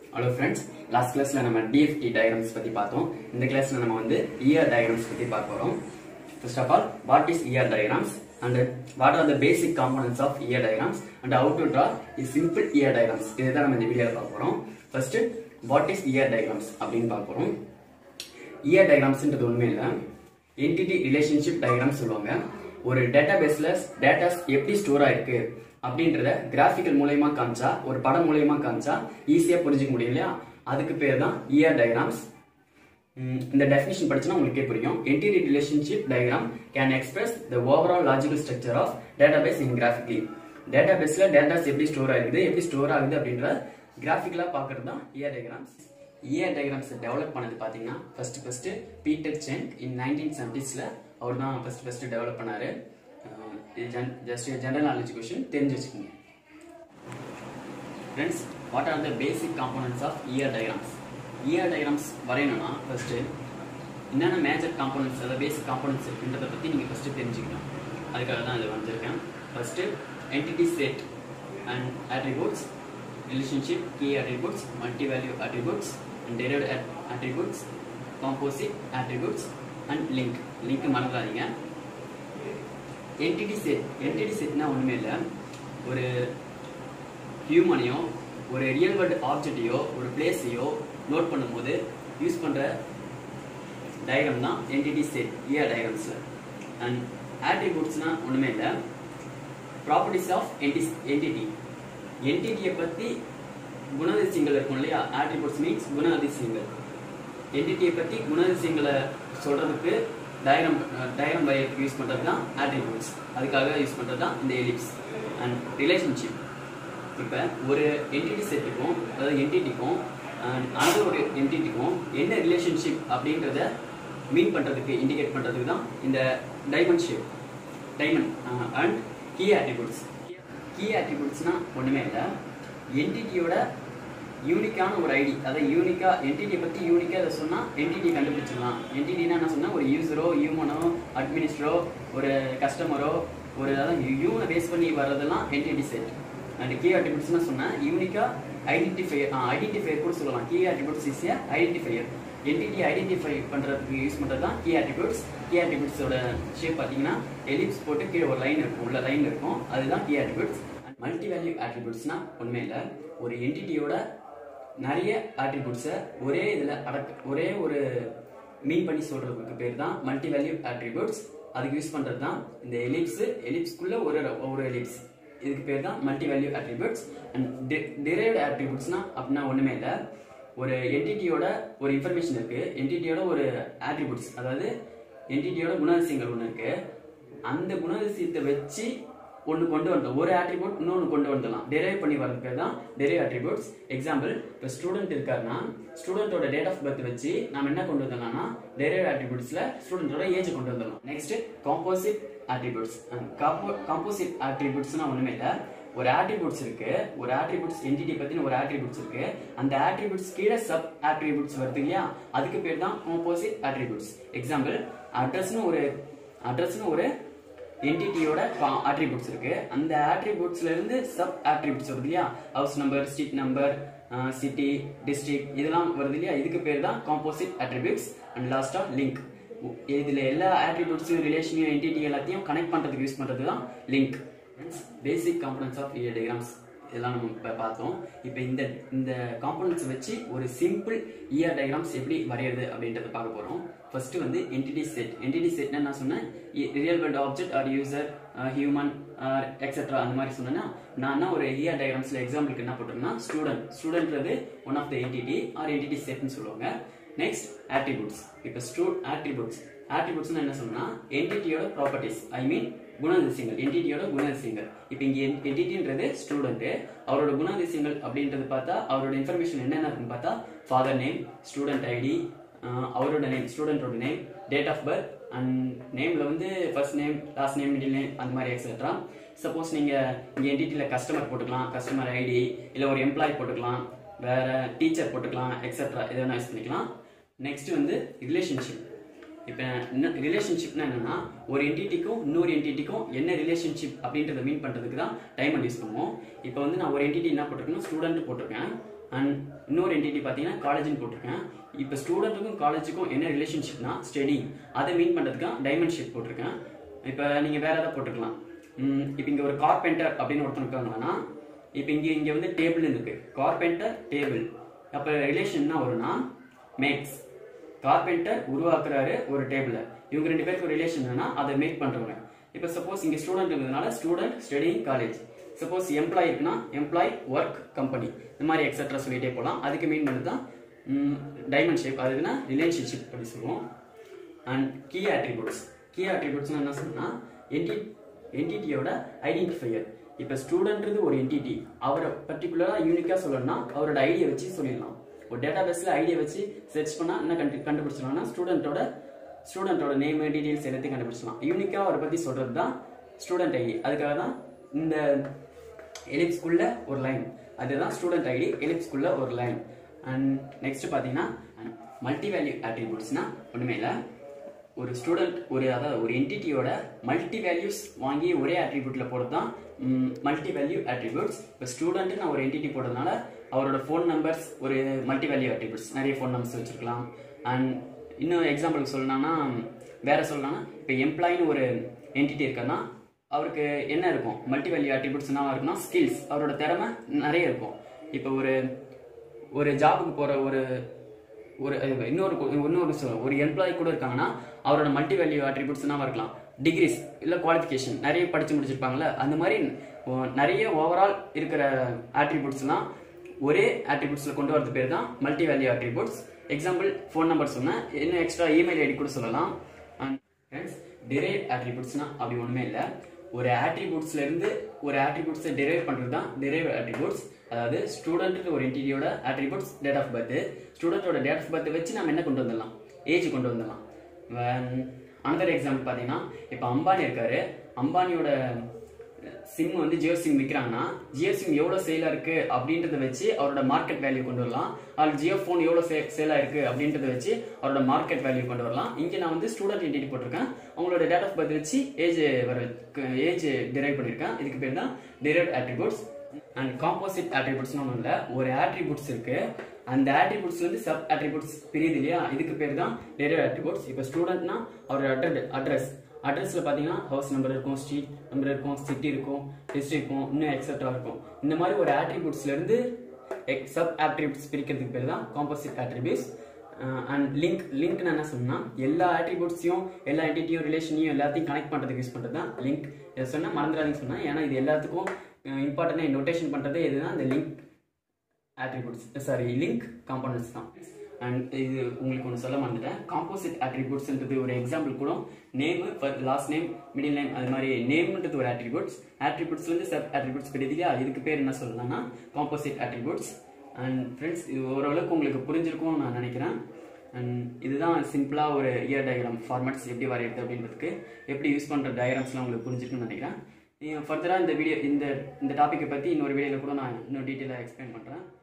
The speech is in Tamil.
ஹலோ ஃப்ரெண்ட்ஸ் லாஸ்ட் கிளாஸ்ல நம்ம டிஎஃப்டி டயக்ராம்ஸ் பத்தி பார்த்தோம் இந்த கிளாஸ்ல நம்ம வந்து இஆர் டயக்ராம்ஸ் பத்தி பார்க்க போறோம் first of all what is ER diagrams and what are the basic components of ER diagrams and how to draw is simple ER diagrams இதுதான் நம்ம இந்த வீடியோல பார்க்க போறோம் first what is ER diagrams அப்படின்னு பார்க்க போறோம் இஆர் டயக்ராம்ஸ்ன்றது ஒண்ணுமே இல்லை என்டிட்டி ரிலேஷன்ஷிப் டயக்ராம் சொல்லுவாங்க ஒரு டேட்டா பேஸ்ல டேட்டாஸ் எப்படி ஸ்டோர் ஆயிருக்கு அப்படின்றத கிராஃபிக்கல் மூலயமா காமிச்சா ஒரு படம் மூலயமா காமிச்சா ஈஸியா புரிஞ்சுக்க முடியும் இல்லையா அதுக்கு பேர் தான் இஆர் டயக்ராம்ஸ் இந்த டெஃபினிஷன் படிச்சா உங்களுக்கே புரியும் entity relationship diagram can express the overall logical structure of database in graphically டேட்டாபேஸ்ல டேட்டாஸ் எப்படி ஸ்டோர் ஆகுது எப்படி ஸ்டோர் ஆகுது அப்படின்ற கிராஃபிக்கலா பாக்குறது தான் ER diagrams ER diagrams develop பண்ணது பாத்தீங்கன்னா first first Peter Chen in nineteen செவன்டிஸ்ல அவர் தான் ஃபர்ஸ்ட் ஃபர்ஸ்ட் டெவலப் பண்ணாரு ஜஸ்ட் ஜெனரல் நாலேஜ் கொஸ்டின் தெரிஞ்சு வச்சுக்கோங்க friends what are the basic components of ER diagrams ER diagrams வரையணும்னா ஃபர்ஸ்ட் என்னென்ன மேஜர் காம்போனன்ட்ஸ் அதாவது பேசிக் காம்போனன்ட்ஸ் இருக்குன்றதை பற்றி நீங்கள் ஃபஸ்ட்டு தெரிஞ்சுக்கணும் அதுக்காக தான் இது வந்திருக்கேன் first entity set and attributes relationship key attributes multi value attributes and derived at- attributes composite attributes and link link மறந்துடாதீங்க என்டிட்டி செட் என்டிட்டி செட்னா ஒன்றுமே இல்லை ஒரு ஹியூமனையோ ஒரு ரியல் வேர்ல்டு ஆப்ஜெக்டையோ ஒரு பிளேஸையோ நோட் பண்ணும்போது யூஸ் பண்ணுற டயக்ராம் தான் என்டிட்டி செட் இயர் டயக்ராம்ஸில் அண்ட் ஆட்ரிபியூட்ஸ்னா ஒன்றுமே இல்லை ப்ராப்பர்ட்டிஸ் ஆஃப் என்டி என்டிட்டி என்டிட்டியை பற்றி குணாதிசயங்கள் இருக்கும் இல்லையா ஆட்ரிபியூட்ஸ் மீன்ஸ் குணாதிசயங்கள் என்டிட்டியை பற்றி குணாதிசயங்களை சொல்கிறதுக்கு டயக்ராம் டயக்ராம் வரையறதுக்கு யூஸ் பண்ணுறது தான் ஆட்ரிபியூட்ஸ் அதுக்காக யூஸ் பண்ணுறது தான் இந்த எலிப்ஸ் அண்ட் ரிலேஷன்ஷிப் இப்போ ஒரு என்டிட்டி செட்டுக்கும் அதாவது என்டிட்டிக்கும் அனதர் ஒரு என்டிட்டிக்கும் என்ன ரிலேஷன்ஷிப் அப்படின்றத மீன் பண்ணுறதுக்கு இண்டிகேட் பண்ணுறதுக்கு தான் இந்த diamond shape diamond and key attributes key ஆட்ரிபியூட்ஸ்னா ஒன்றுமே இல்லை என்டிட்டியோட யூனிக்கான ஒரு ஐடி அதாவது யூனிக்கா என்டிட்டியை பற்றி யூனிக்காக அதை சொன்னால் என்டிட்டி கண்டுபிடிச்சிடலாம் என்டிட்டினா என்ன சொன்னால் ஒரு யூசரோ ஹியூமனோ அட்மினிஸ்டரோ ஒரு கஸ்டமரோ ஒரு அதாவது ஹியூமனை பேஸ் பண்ணி வர்றதெல்லாம் என்டிட்டி செட் அண்ட் கீ அட்ரிபியூட்ஸ்னு சொன்னால் யூனிக்கா ஐடென்டிஃபையர் ஐடென்டிஃபையர் கூட சொல்லலாம் key attributes is a identifier entity identify பண்ணுறதுக்கு யூஸ் பண்ணுறது தான் கீ அட்ரிபியூட்ஸ் கீ அட்ரிபியூட்ஸோட ஷேப் பார்த்தீங்கன்னா எலிப்ஸ் போட்டு கீழே ஒரு லைன் இருக்கும் உள்ள லைன் இருக்கும் அதுதான் கீ அட்ரிபியூட்ஸ் மல்டி வேல்யூ ஆட்ரிபியூட்ஸ்னா உண்மை இல்லை ஒரு என்டிட்டியோட நிறைய ஆட்ரிபியூட்ஸை ஒரே இதில் அடக்க ஒரே ஒரு மீன் பண்ணி சொல்றதுக்கு பேர் தான் மல்டி வேல்யூ ஆட்ரிபியூட்ஸ் அதுக்கு யூஸ் பண்ணுறது தான் இந்த எலிப்ஸ் எலிப்ஸ்க்குள்ள ஒரு ஒரு எலிப்ஸ் இதுக்கு பேர் தான் multi value attributes and derived ஆட்ரிபியூட்ஸ்னா அப்படின்னா ஒன்றுமே இல்லை ஒரு என்டிட்டியோட ஒரு இன்ஃபர்மேஷன் இருக்கு என்டிட்டியோட ஒரு ஆட்ரிபியூட்ஸ் அதாவது என்டிட்டியோட குணாதிசயங்கள் ஒன்று இருக்கு அந்த குணாதிசயத்தை வச்சு ஒன்று கொண்டு வந்தோம் ஒரு ஆட்ரிபியூட் இன்னொன்று கொண்டு வந்துடலாம் டெரைவ் பண்ணி வரது பேர் தான் டெரைவ் ஆட்ரிபியூட்ஸ் எக்ஸாம்பிள் இப்போ ஸ்டூடெண்ட் இருக்காருன்னா ஸ்டூடெண்டோட டேட் ஆஃப் பர்த் வச்சு நம்ம என்ன கொண்டு வந்தோம்னா டெரைவ் ஆட்ரிபியூட்ஸ்ல ஸ்டூடெண்டோட ஏஜ் கொண்டு வந்துடலாம் நெக்ஸ்ட் காம்போசிட் ஆட்ரிபியூட்ஸ் காம்போசிட் ஆட்ரிபியூட்ஸ்னா ஒன்றுமே இல்லை ஒரு ஆட்ரிபியூட்ஸ் இருக்கு ஒரு ஆட்ரிபியூட்ஸ் என்டிட்டி பத்தின ஒரு ஆட்ரிபியூட்ஸ் இருக்கு அந்த ஆட்ரிபியூட்ஸ் கீழே சப் ஆட்ரிபியூட்ஸ் வருது இல்லையா அதுக்கு பேர் தான் காம்போசிட் ஆட்ரிபியூட்ஸ் எக்ஸாம்பிள் அட்ரஸ்னு ஒரு அட்ரஸ்னு ஒரு என்டிட்டியோட ஆட்ரிபியூட்ஸ் இருக்கு அந்த ஆட்ரிபியூட்ஸ்ல இருந்து சப் ஆட்ரிபியூட்ஸ் வருது இல்லையா house number street number city district இதெல்லாம் வருது இல்லையா இதுக்கு பேர் தான் காம்போசிட் ஆட்ரிபியூட்ஸ் அண்ட் லாஸ்டா லிங்க் இதுல எல்லா ஆட்ரிபியூட்ஸையும் ரிலேஷனையும் என்டிட்டி எல்லாத்தையும் கனெக்ட் பண்றதுக்கு யூஸ் பண்றது தான் link basic components of ER diagrams இதெல்லாம் நம்ம இப்போ பார்த்தோம் இப்போ இந்த இந்த காம்பனன்ட்ஸ் வச்சு ஒரு சிம்பிள் இயர் டயக்ராம்ஸ் எப்படி வரையிறது அப்படின்றத பார்க்க போறோம் ஃபர்ஸ்ட் வந்து என்டிட்டி செட் என்டிட்டி செட்னா நான் சொன்னேன் real world object or user human etcetera அந்த மாதிரி சொன்னேன்னா நான் என்ன ஒரு இயர் டயக்ராம்ஸ்ல எக்ஸாம்பிளுக்கு என்ன போட்டிருக்கேன்னா ஸ்டூடெண்ட் ஸ்டூடெண்ட்றது one of the entity or entity செட்னு சொல்லுவாங்க நெக்ஸ்ட் ஆட்ரிபியூட்ஸ் இப்போ ஸ்டூ ஆட்ரிபியூட்ஸ் ஆட்ரிபியூட்ஸ்னா என்ன சொன்னா என்டிட்டியோட ப்ராப்பர்ட்டிஸ் ஐ மீன் குணாதிசயங்கள் என்டிட்டியோட குணாதிசயங்கள் இப்போ இங்க என்டிட்டின்றது ஸ்டூடெண்ட் அவரோட குணாதிசயங்கள் அப்படின்றது பார்த்தா அவரோட இன்ஃபர்மேஷன் என்னென்ன இருக்குன்னு பார்த்தா ஃபாதர் நேம் ஸ்டூடெண்ட் ஐடி அவரோட நேம் ஸ்டூடெண்டோட name date of birth and நேம்ல வந்து first name last name middle name அந்த மாதிரி எக்ஸெட்ரா சப்போஸ் நீங்க இங்க என்டிட்டியில கஸ்டமர் போட்டுக்கலாம் கஸ்டமர் ஐடி இல்ல ஒரு எம்ப்ளாய் போட்டுக்கலாம் வேற டீச்சர் போட்டுக்கலாம் எக்ஸெட்ரா எது வேணா யூஸ் பண்ணிக்கலாம் நெக்ஸ்ட் வந்து ரிலேஷன்ஷிப் இப்போ ரிலேஷன்ஷிப்னா என்னன்னா ஒரு என்டிட்டிக்கும் இன்னொரு என்டிட்டிக்கும் என்ன ரிலேஷன்ஷிப் அப்படின்றத மீன் பண்றதுக்கு தான் டைமண்ட் யூஸ் பண்ணுவோம் இப்போ வந்து நான் ஒரு என்டிட்டி என்ன போட்டிருக்கேன்னா ஸ்டூடெண்ட் போட்டிருக்கேன் அண்ட் இன்னொரு என்டிட்டி பார்த்தீங்கன்னா காலேஜ்னு போட்டிருக்கேன் இப்போ ஸ்டூடெண்ட்டுக்கும் காலேஜுக்கும் என்ன ரிலேஷன்ஷிப்னா ஸ்டடி அதை மீன் பண்ணுறதுக்கு டைமண்ட் ஷிப் போட்டிருக்கேன் இப்போ நீங்கள் வேற ஏதாவது போட்டுக்கலாம் இப்போ இங்கே ஒரு கார்பெண்டர் அப்படின்னு ஒருத்தன் இருக்காங்கன்னா இப்போ இங்கே இங்கே வந்து டேபிள் இருக்கு கார்பெண்டர் டேபிள் அப்போ ரிலேஷன் என்ன வரும்னா மேக்ஸ் கார்பெண்டர் உருவாக்குறாரு ஒரு டேபிளை இவங்க ரெண்டு பேருக்கு ரிலேஷன் என்னன்னா அதை மேக் பண்றவங்க இப்போ சப்போஸ் இங்க ஸ்டூடெண்ட் இருக்கிறதுனால student study college suppose employee இருக்குன்னா எம்ப்ளாய் ஒர்க் கம்பெனி இந்த மாதிரி எக்ஸட்ரா சொல்லிட்டே போகலாம் அதுக்கு மீன் பண்ணி தான் டைமண்ட் ஷேப் அதுக்குன்னா ரிலேஷன்ஷிப் அப்படி சொல்லுவோம் அண்ட் கீ ஆட்ரிபியூட்ஸ் கீ ஆட்ரிபியூட்ஸ்னா என்ன சொன்னா என்டி என்டிட்டியோட ஐடென்டிஃபையர் இப்போ ஸ்டூடெண்ட்றது ஒரு என்டிட்டி அவரை பர்டிகுலராக யூனிக்காக சொல்லணும்னா அவரோட ஐடியை வச்சு சொல்லிடலாம் ஒரு டேட்டா பேஸில் ஐடியை வச்சு சர்ச் பண்ணால் என்ன கண்டு கண்டுபிடிச்சிடலாம்னா ஸ்டூடெண்ட்டோட ஸ்டூடெண்ட்டோட நேம் டீடைல்ஸ் எல்லாத்தையும் கண்டுபிடிச்சலாம் யூனிக்காக அவரை பற்றி சொல்கிறது தான் ஸ்டூடெண்ட் ஐடி அதுக்காக தான் இந்த எலிப்ஸ்குள்ள ஒரு லைன் அதுதான் ஸ்டூடெண்ட் ஐடி எலிப்ஸ்குள்ள ஒரு லைன் அண்ட் நெக்ஸ்ட் பார்த்தீங்கன்னா மல்டி வேல்யூ ஆட்ரிபியூட்ஸ்னா ஒன்றுமே இல்லை ஒரு ஸ்டூடெண்ட் ஒரு அதாவது ஒரு என்டிட்டியோட மல்டி வேல்யூஸ் வாங்கி ஒரே ஆட்ரிபியூட்ல போடுறது தான் மல்டி வேல்யூ ஆட்ரிபியூட்ஸ் இப்போ ஸ்டூடெண்ட் நான் ஒரு என்டிட்டி போடுறதுனால அவரோட ஃபோன் நம்பர்ஸ் ஒரு மல்டி வேல்யூ ஆட்ரிபியூட்ஸ் நிறைய ஃபோன் நம்பர்ஸ் வச்சிருக்கலாம் அண்ட் இன்னும் எக்ஸாம்பிளுக்கு சொல்லணும்னா வேற சொல்லணும்னா இப்போ எம்ப்ளாயின்னு ஒரு என்டிட்டி இருக்குன்னா அவருக்கு என்ன இருக்கும் மல்டி வேல்யூ ஆட்ரிபியூட்ஸ் என்ன இருக்குன்னா ஸ்கில்ஸ் அவரோட திறமை நிறைய இருக்கும் இப்போ ஒரு ஒரு ஜாபுக்கு போற ஒரு ஒரு அஹ், இன்னொரு கு- இன்னொரு சொ- ஒரு எம்ப்ளாயி கூட இருக்காங்கன்னா அவரோட மல்டி வேல்யூ ஆட்ரிபியூட்ஸ் என்ன இருக்கலாம் டிகிரிஸ் இல்ல குவாலிஃபிகேஷன் நிறைய படிச்சு முடிச்சிருப்பாங்கல்ல அந்த மாதிரி ஓ- நிறைய ஓவரால் இருக்கிற ஆட்ரிபியூட்ஸ்லாம் ஒரே ஆட்ரிபியூட்ஸ்ல கொண்டு வரது பேர் தான் multi value attributes example phone number சொன்னேன் இன்னும் எக்ஸ்ட்ரா இமெயில் ஐடி கூட சொல்லலாம் ஃப்ரெண்ட்ஸ் டிரைவ் ஆட்ரிபியூட்ஸ்னா அப்படி ஒண்ணுமே இல்லை ஒரு ஆட்ரிபியூட்ஸ்ல இருந்து ஒரு ஆட்ரிபியூட்ஸை டிரைவ் பண்றது தான் டிரைவ் ஆட்ரிபியூட்ஸ் அதாவது ஸ்டூடெண்ட் ஒரு என்டிட்டியோட ஆட்ரிபியூட்ஸ் டேட் ஆஃப் பர்த் ஸ்டூடெண்டோட டேட் ஆஃப் பர்த் வச்சு நம்ம என்ன கொண்டு வந்துடலாம் ஏஜ் கொண்டு வந்துடலாம் அனதர் எக்ஸாம்பிள் பார்த்தீங்கன்னா இப்போ அம்பானி இருக்காரு அம்பானியோட சிம் வந்து ஜியோ சிம் விற்கிறாங்கன்னா ஜியோ சிம் எவ்வளோ சேலாக இருக்கு அப்படின்றத வச்சு அவரோட மார்க்கெட் வேல்யூ கொண்டு வரலாம் அது ஜியோ ஃபோன் எவ்வளோ சே சேலாக இருக்கு அப்படின்றத வச்சு அவரோட மார்க்கெட் வேல்யூ கொண்டு வரலாம் இங்கே நான் வந்து ஸ்டூடெண்ட் என்டிட்டி போட்டிருக்கேன் அவங்களோட டேட் ஆஃப் பர்த் வச்சு ஏஜ் வர ஏஜ் டிரைவ் பண்ணியிருக்கேன் இதுக்கு பேர் தான் டிரைவ் ஆட்ரிபியூட்ஸ் அண்ட் காம்போசிட் ஆட்ரிபியூட்ஸ்னு ஒன்றும் இல்லை ஒரு ஆட்ரிபியூட்ஸ் இருக்கு அந்த ஆட்ரிபியூட்ஸ்ல இருந்து சப் ஆட்ரிபியூட்ஸ் பிரியுது இல்லையா இதுக்கு பேர் தான் டெரிவ் ஆட்ரிபியூட்ஸ் இப்போ ஸ்டூடெண்ட்னா அவரோட அட்ரஸ் அட்ரஸ் அட்ரஸ்ல பாத்தீங்கன்னா ஹவுஸ் நம்பர் இருக்கும் ஸ்ட்ரீட் நம்பர் இருக்கும் சிட்டி இருக்கும் டிஸ்ட்ரிக்ட் இருக்கும் இன்னும் எக்ஸெட்ரா இருக்கும் இந்த மாதிரி ஒரு ஆட்ரிபியூட்ஸ்ல இருந்து சப் ஆட்ரிபியூட்ஸ் பிரிக்கிறதுக்கு பேர் தான் காம்போசிட் ஆட்ரிபியூட்ஸ் அண்ட் லிங்க் லிங்க்னு என்ன சொன்னா எல்லா ஆட்ரிபியூட்ஸையும் எல்லா என்டிட்டியும் ரிலேஷனையும் எல்லாத்தையும் கனெக்ட் பண்றதுக்கு யூஸ் பண்றது தான் லிங்க் இதை சொன்னா மறந்துடாதீங்க சொன்னா ஏன்னா இது எல்லாத்துக்கும் இம்பார்ட்டன்ட் நோட்டேஷன் பண்றது இதுதான் இந்த link attributes sorry link components தான் அண்ட் இது உங்களுக்கு ஒன்று சொல்ல மறந்துட்டேன் காம்போசிட் ஆட்ரிபியூட்ஸ்ன்றது ஒரு எக்ஸாம்பிள் கூட name last name middle name அது மாதிரி நேம்ன்றது ஒரு ஆட்ரிபியூட்ஸ் ஆட்ரிபியூட்ஸ் வந்து சப் ஆட்ரிபியூட்ஸ் கிடையாது இல்லையா இதுக்கு பேர் என்ன சொல்லலாம்னா காம்போசிட் ஆட்ரிபியூட்ஸ் அண்ட் ஃப்ரெண்ட்ஸ் இது ஓரளவுக்கு உங்களுக்கு புரிஞ்சிருக்கும்னு நான் நினைக்கிறேன் அண்ட் இதுதான் சிம்பிளாக ஒரு இயர் டயக்ராம் ஃபார்மேட்ஸ் எப்படி வரையுது அப்படின்றதுக்கு எப்படி யூஸ் பண்ணுற டயக்ராம்ஸ்லாம் உங்களுக்கு புரிஞ்சிருக்குன்னு நினைக்கிறேன் ஃபர்தராக இந்த வீடியோ இந்த இந்த டாப்பிக்கை பற்றி இன்னொரு வீடியோவில் கூட நான் இன்னும் டீட்டெயிலாக எக்ஸ்பிளைன் பண்ணுறேன்